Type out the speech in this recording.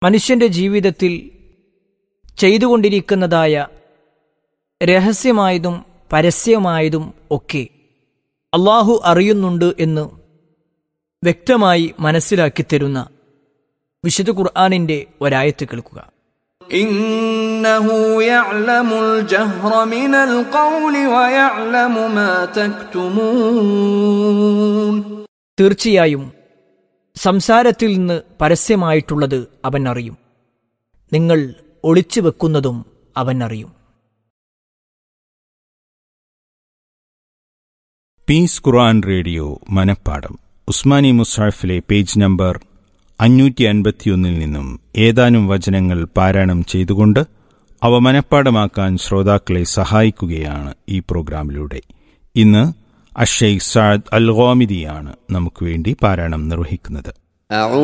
മനുഷ്യന്റെ ജീവിതത്തിൽ ചെയ്തുകൊണ്ടിരിക്കുന്നതായ രഹസ്യമായതും പരസ്യമായതും ഒക്കെ അള്ളാഹു അറിയുന്നുണ്ട് എന്ന് വ്യക്തമായി മനസ്സിലാക്കി തരുന്ന വിശുദ്ധ ഖുർആാനിന്റെ ഒരായത്ത് കേൾക്കുക إنه يعلم الجهر من القول ويعلم ما تكتمون തീർച്ചയായും സംസാരത്തിൽ നിന്ന് പരസ്യമായിട്ടുള്ളത് അവൻ അറിയും നിങ്ങൾ ഒളിച്ചു വെക്കുന്നതും അവൻ അറിയും പീസ് ഖുർആൻ റേഡിയോ മനപ്പാടം ഉസ്മാനി മുസാഫിലെ പേജ് നമ്പർ അഞ്ഞൂറ്റി അൻപത്തിയൊന്നിൽ നിന്നും ഏതാനും വചനങ്ങൾ പാരായണം ചെയ്തുകൊണ്ട് അവ മനപ്പാടമാക്കാൻ ശ്രോതാക്കളെ സഹായിക്കുകയാണ് ഈ പ്രോഗ്രാമിലൂടെ ഇന്ന് അഷെയ്ഖ് സാദ് അൽ ഗോമിദിയാണ് നമുക്ക് വേണ്ടി പാരായണം നിർവഹിക്കുന്നത്